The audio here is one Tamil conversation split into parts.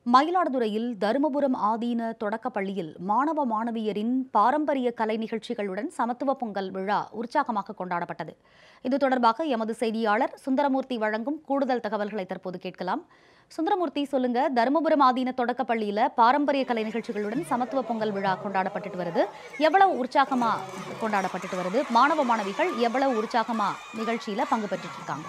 மயிலாடுதுறையில் தருமபுரம் ஆதீன தொடக்கப் பள்ளியில் மாணவ மாணவியரின் பாரம்பரிய கலை நிகழ்ச்சிகளுடன் சமத்துவ பொங்கல் விழா உற்சாகமாக கொண்டாடப்பட்டது இது தொடர்பாக எமது செய்தியாளர் சுந்தரமூர்த்தி வழங்கும் கூடுதல் தகவல்களை தற்போது கேட்கலாம் சுந்தரமூர்த்தி சொல்லுங்க தருமபுரம் ஆதீன தொடக்கப் பள்ளியில பாரம்பரிய கலை நிகழ்ச்சிகளுடன் சமத்துவ பொங்கல் விழா கொண்டாடப்பட்டுட்டு வருது எவ்வளவு உற்சாகமா கொண்டாடப்பட்டுட்டு வருது மாணவ மாணவிகள் எவ்வளவு உற்சாகமா நிகழ்ச்சியில பங்கு பெற்றுட்டு இருக்காங்க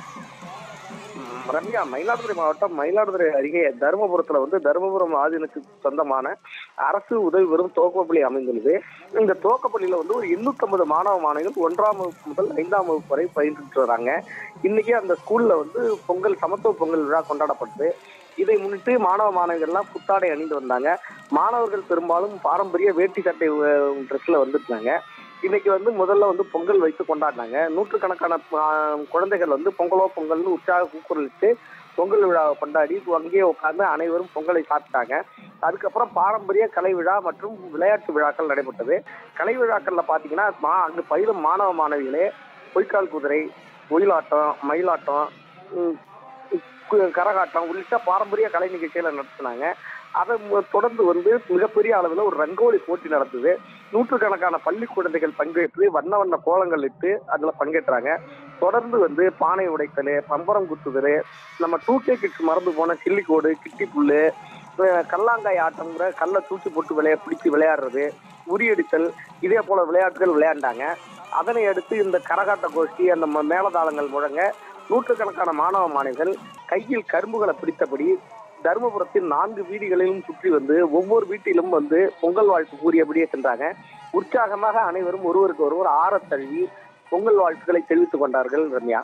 ம், ரம்யா மயிலாடுதுறை மாவட்டம் மயிலாடுதுறை அருகே தருமபுரத்துல வந்து தருமபுரம் ஆதீனத்துக்கு சொந்தமான அரசு உதவி பெறும் துவக்கப்பள்ளி அமைந்துள்ளது இந்த துவக்கப்பள்ளியில வந்து ஒரு 850 மாணவ மாணவிகள் ஒன்றாம் வகுப்பு முதல் ஐந்தாம் வகுப்பு வரை பயின்றுட்டு வராங்க இன்னைக்கு அந்த ஸ்கூல்ல வந்து பொங்கல் சமத்துவ பொங்கல் விழா கொண்டாடப்படுது இதை முன்னிட்டு மாணவ மாணவிகள்லாம் புத்தாடை அணிந்து வந்தாங்க மாணவர்கள் பெரும்பாலும் பாரம்பரிய வேட்டி சட்டை ட்ரெஸ்ல வந்துருந்தாங்க இன்னைக்கு வந்து முதல்ல வந்து பொங்கல் வைத்து கொண்டாடினாங்க நூற்றுக்கணக்கான ஆ, குழந்தைகள் வந்து பொங்கலோ பொங்கல்னு உற்சாக கூக்குரலிட்டு பொங்கல் விழாவை கொண்டாடி அங்கேயே உட்கார்ந்து அனைவரும் பொங்கலை சாப்பிட்டாங்க அதுக்கப்புறம் பாரம்பரிய கலை விழா மற்றும் விளையாட்டு விழாக்கள் நடைபெற்றது கலை விழாக்கள்ல பாத்தீங்கன்னா மா அங்கு பயிலும் மாணவ மாணவிகளே பொய்க்கால் குதிரை ஒயிலாட்டம் மயிலாட்டம் ம், கு- கரகாட்டம் உள்ளிட்ட பாரம்பரிய கலை நிகழ்ச்சிகளை நடத்தினாங்க அதை மு- தொடர்ந்து வந்து மிகப்பெரிய அளவில் ஒரு ரங்கோலி போட்டி நடந்தது நூற்றுக்கணக்கான பள்ளி குழந்தைகள் பங்கேற்று வண்ண வண்ண கோலங்கள் இட்டு அதில் பங்கேற்றாங்க தொடர்ந்து வந்து பானை உடைத்தல் பம்பரம் குத்துதல் நம்ம டூ கே கிட்ஸ் மறந்து போன சில்லிக்கோடு கிட்டி புல்லு அஹ் கல்லாங்காய் ஆட்டம்ங்கிற கல்லை தூக்கி போட்டு விளையா பிடிச்சி விளையாடுறது உரியடித்தல் இதே போல விளையாட்டுகள் விளையாண்டாங்க அதனை அடுத்து இந்த கரகாட்ட கோஷ்டி அந்த ம- மேளதாளங்கள் முழங்க நூற்றுக்கணக்கான மாணவ மாணவிகள் கையில் கரும்புகளை பிடித்தபடி தருமபுரத்தின் நான்கு வீதிகளிலும் சுற்றி வந்து ஒவ்வொரு வீட்டிலும் வந்து பொங்கல் வாழ்த்து கூறியபடியே சென்றாங்க உற்சாகமாக அனைவரும் ஒருவருக்கு ஒருவர் ஆறத் தழுவி பொங்கல் வாழ்த்துக்களை தெரிவித்துக் கொண்டார்கள் ரம்யா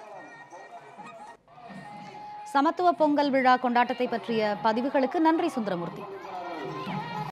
சமத்துவ பொங்கல் விழா கொண்டாட்டத்தை பற்றிய பதிவுகளுக்கு நன்றி சுந்தரமூர்த்தி